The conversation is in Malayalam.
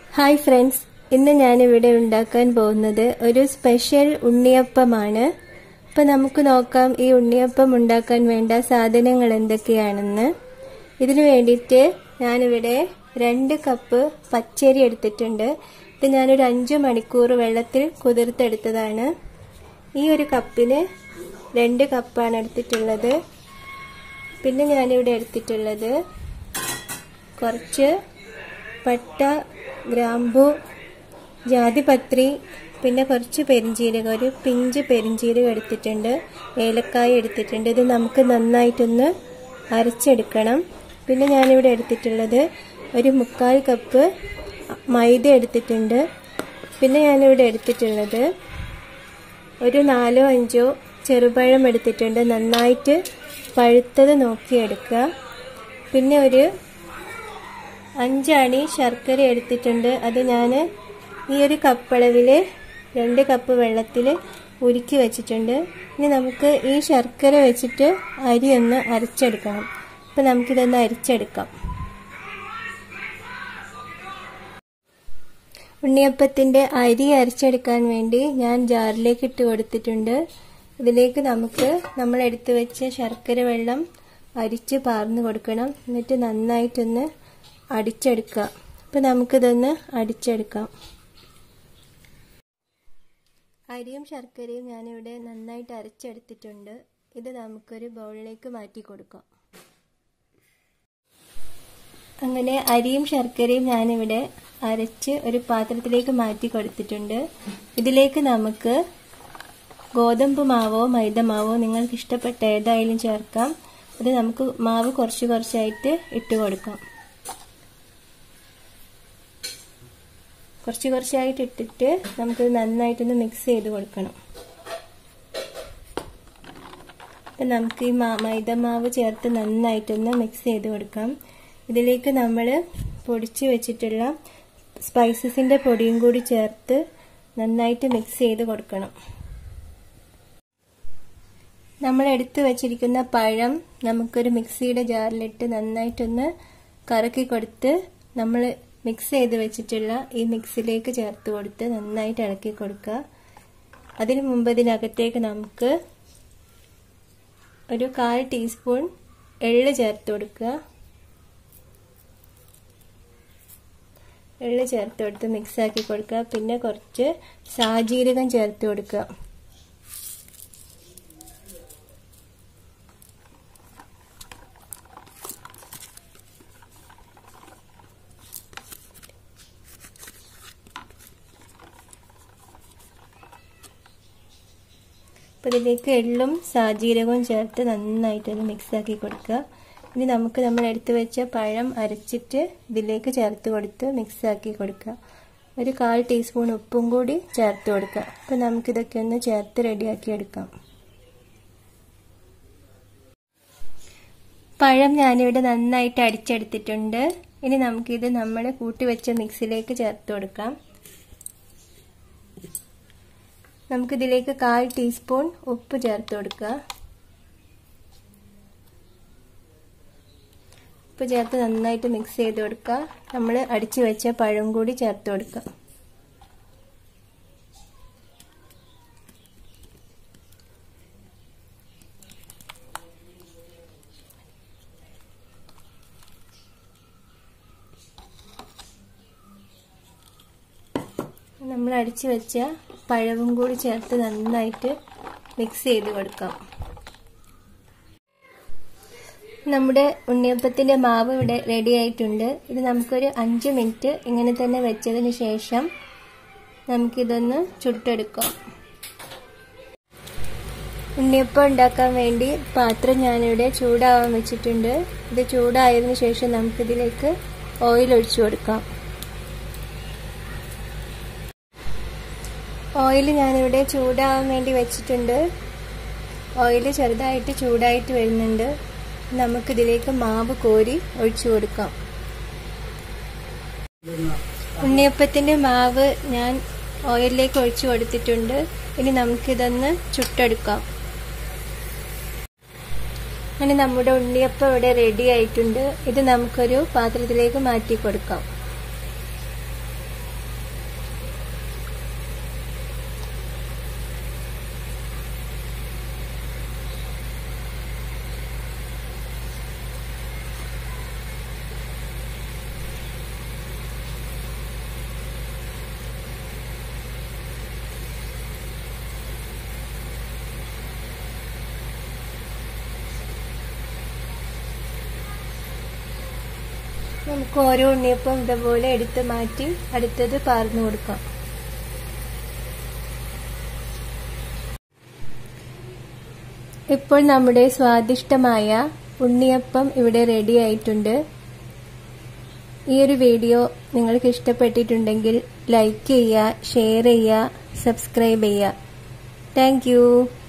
ഹായ് ഫ്രണ്ട്സ് ഇന്ന് ഞാനിവിടെ ഉണ്ടാക്കാൻ പോകുന്നത് ഒരു സ്പെഷ്യൽ ഉണ്ണിയപ്പമാണ് അപ്പം നമുക്ക് നോക്കാം ഈ ഉണ്ണിയപ്പം ഉണ്ടാക്കാൻ വേണ്ട സാധനങ്ങൾ എന്തൊക്കെയാണെന്ന് ഇതിനു വേണ്ടിയിട്ട് ഞാനിവിടെ രണ്ട് കപ്പ് പച്ചരി എടുത്തിട്ടുണ്ട് ഇത് ഞാനൊരു അഞ്ച് മണിക്കൂർ വെള്ളത്തിൽ കുതിർത്തെടുത്തതാണ് ഈ ഒരു കപ്പിന് രണ്ട് കപ്പാണ് എടുത്തിട്ടുള്ളത് പിന്നെ ഞാനിവിടെ എടുത്തിട്ടുള്ളത് കുറച്ച് പട്ട ഗ്രാമ്പു ജാതിപത്രി പിന്നെ കുറച്ച് പെരിഞ്ചീരകം ഒരു പിഞ്ച് പെരിഞ്ചീരകം എടുത്തിട്ടുണ്ട് ഏലക്കായ എടുത്തിട്ടുണ്ട് ഇത് നമുക്ക് നന്നായിട്ടൊന്ന് അരച്ചെടുക്കണം പിന്നെ ഞാനിവിടെ എടുത്തിട്ടുള്ളത് ഒരു മുക്കാൽ കപ്പ് മൈദ എടുത്തിട്ടുണ്ട് പിന്നെ ഞാനിവിടെ എടുത്തിട്ടുള്ളത് ഒരു നാലോ അഞ്ചോ ചെറുപഴം എടുത്തിട്ടുണ്ട് നന്നായിട്ട് പഴുത്തത് നോക്കിയെടുക്കുക പിന്നെ ഒരു അഞ്ചാണി ശർക്കര എടുത്തിട്ടുണ്ട് അത് ഞാൻ ഈ ഒരു കപ്പളവിൽ രണ്ട് കപ്പ് വെള്ളത്തിൽ ഉരുക്കി വെച്ചിട്ടുണ്ട് ഇനി നമുക്ക് ഈ ശർക്കര വെച്ചിട്ട് അരി ഒന്ന് അരച്ചെടുക്കണം അപ്പം നമുക്കിതൊന്ന് അരിച്ചെടുക്കാം ഉണ്ണിയപ്പത്തിൻ്റെ അരി അരച്ചെടുക്കാൻ വേണ്ടി ഞാൻ ജാറിലേക്ക് ഇട്ട് കൊടുത്തിട്ടുണ്ട് ഇതിലേക്ക് നമുക്ക് നമ്മൾ എടുത്തു വെച്ച ശർക്കര വെള്ളം അരിച്ച് പാർന്നു കൊടുക്കണം എന്നിട്ട് നന്നായിട്ടൊന്ന് അടിച്ചെടുക്കുക അപ്പം നമുക്കിതൊന്ന് അടിച്ചെടുക്കാം അരിയും ശർക്കരയും ഞാനിവിടെ നന്നായിട്ട് അരച്ചെടുത്തിട്ടുണ്ട് ഇത് നമുക്കൊരു ബൗളിലേക്ക് മാറ്റി കൊടുക്കാം അങ്ങനെ അരിയും ശർക്കരയും ഞാനിവിടെ അരച്ച് ഒരു പാത്രത്തിലേക്ക് മാറ്റി കൊടുത്തിട്ടുണ്ട് ഇതിലേക്ക് നമുക്ക് ഗോതമ്പ് മാവോ മൈദ മാവോ നിങ്ങൾക്ക് ഇഷ്ടപ്പെട്ട ഏതായാലും ചേർക്കാം അത് നമുക്ക് മാവ് കുറച്ച് കുറച്ചായിട്ട് ഇട്ട് കൊടുക്കാം കുറച്ച് കുറച്ചായിട്ട് ഇട്ടിട്ട് നമുക്കിത് നന്നായിട്ടൊന്ന് മിക്സ് ചെയ്ത് കൊടുക്കണം അപ്പം നമുക്ക് ഈ മാ മൈദമാവ് ചേർത്ത് നന്നായിട്ടൊന്ന് മിക്സ് ചെയ്ത് കൊടുക്കാം ഇതിലേക്ക് നമ്മൾ പൊടിച്ച് വെച്ചിട്ടുള്ള സ്പൈസസിൻ്റെ പൊടിയും കൂടി ചേർത്ത് നന്നായിട്ട് മിക്സ് ചെയ്ത് കൊടുക്കണം നമ്മൾ എടുത്തു വെച്ചിരിക്കുന്ന പഴം നമുക്കൊരു മിക്സിയുടെ ജാറിലിട്ട് നന്നായിട്ടൊന്ന് കറക്കി കൊടുത്ത് നമ്മൾ മിക്സ് ചെയ്ത് വെച്ചിട്ടുള്ള ഈ മിക്സിലേക്ക് ചേർത്ത് കൊടുത്ത് നന്നായിട്ട് ഇളക്കി കൊടുക്കുക അതിനു മുമ്പ് ഇതിനകത്തേക്ക് നമുക്ക് ഒരു കാൽ ടീസ്പൂൺ എള്ള് ചേർത്ത് കൊടുക്കുക എള്ള് ചേർത്ത് കൊടുത്ത് മിക്സാക്കി കൊടുക്കുക പിന്നെ കുറച്ച് സാജീരകം ചേർത്ത് കൊടുക്കുക അപ്പോൾ ഇതിലേക്ക് എള്ളും സാജീരകവും ചേർത്ത് നന്നായിട്ടൊന്ന് മിക്സാക്കി കൊടുക്കുക ഇനി നമുക്ക് നമ്മൾ എടുത്തു വെച്ച പഴം അരച്ചിട്ട് ഇതിലേക്ക് ചേർത്ത് കൊടുത്ത് മിക്സാക്കി കൊടുക്കുക ഒരു കാൽ ടീസ്പൂൺ ഉപ്പും കൂടി ചേർത്ത് കൊടുക്കുക അപ്പോൾ നമുക്കിതൊക്കെ ഒന്ന് ചേർത്ത് റെഡിയാക്കി എടുക്കാം പഴം ഞാനിവിടെ നന്നായിട്ട് അടിച്ചെടുത്തിട്ടുണ്ട് ഇനി നമുക്കിത് നമ്മൾ കൂട്ടി വെച്ച മിക്സിലേക്ക് ചേർത്ത് കൊടുക്കാം നമുക്കിതിലേക്ക് കാൽ ടീസ്പൂൺ ഉപ്പ് ചേർത്ത് കൊടുക്കുക ഉപ്പ് ചേർത്ത് നന്നായിട്ട് മിക്സ് ചെയ്ത് കൊടുക്കുക നമ്മൾ അടിച്ചു വെച്ച പഴം കൂടി ചേർത്ത് കൊടുക്കുക നമ്മൾ അടിച്ചു വെച്ച പഴവും കൂടി ചേർത്ത് നന്നായിട്ട് മിക്സ് ചെയ്ത് കൊടുക്കാം നമ്മുടെ ഉണ്ണിയപ്പത്തിന്റെ മാവ് ഇവിടെ റെഡി ആയിട്ടുണ്ട് ഇത് നമുക്കൊരു അഞ്ച് മിനിറ്റ് ഇങ്ങനെ തന്നെ വെച്ചതിന് ശേഷം നമുക്കിതൊന്ന് ചുട്ടെടുക്കാം ഉണ്ണിയപ്പം ഉണ്ടാക്കാൻ വേണ്ടി പാത്രം ഞാനിവിടെ ചൂടാവാൻ വെച്ചിട്ടുണ്ട് ഇത് ചൂടായതിനു ശേഷം നമുക്കിതിലേക്ക് ഓയിൽ ഒഴിച്ചു കൊടുക്കാം ഓയിൽ ഞാനിവിടെ ചൂടാവാൻ വേണ്ടി വെച്ചിട്ടുണ്ട് ഓയിൽ ചെറുതായിട്ട് ചൂടായിട്ട് വരുന്നുണ്ട് നമുക്കിതിലേക്ക് മാവ് കോരി ഒഴിച്ചു കൊടുക്കാം ഉണ്ണിയപ്പത്തിൻ്റെ മാവ് ഞാൻ ഓയിലിലേക്ക് ഒഴിച്ചു കൊടുത്തിട്ടുണ്ട് ഇനി നമുക്കിതൊന്ന് ചുട്ടെടുക്കാം അങ്ങനെ നമ്മുടെ ഉണ്ണിയപ്പം ഇവിടെ റെഡി ആയിട്ടുണ്ട് ഇത് നമുക്കൊരു പാത്രത്തിലേക്ക് മാറ്റി കൊടുക്കാം നമുക്ക് ഓരോ ഉണ്ണിയപ്പം ഇതുപോലെ എടുത്ത് മാറ്റി അടുത്തത് പാർന്നു കൊടുക്കാം ഇപ്പോൾ നമ്മുടെ സ്വാദിഷ്ടമായ ഉണ്ണിയപ്പം ഇവിടെ റെഡി ആയിട്ടുണ്ട് ഈ ഒരു വീഡിയോ നിങ്ങൾക്ക് ഇഷ്ടപ്പെട്ടിട്ടുണ്ടെങ്കിൽ ലൈക്ക് ചെയ്യുക ഷെയർ ചെയ്യുക സബ്സ്ക്രൈബ് ചെയ്യുക താങ്ക്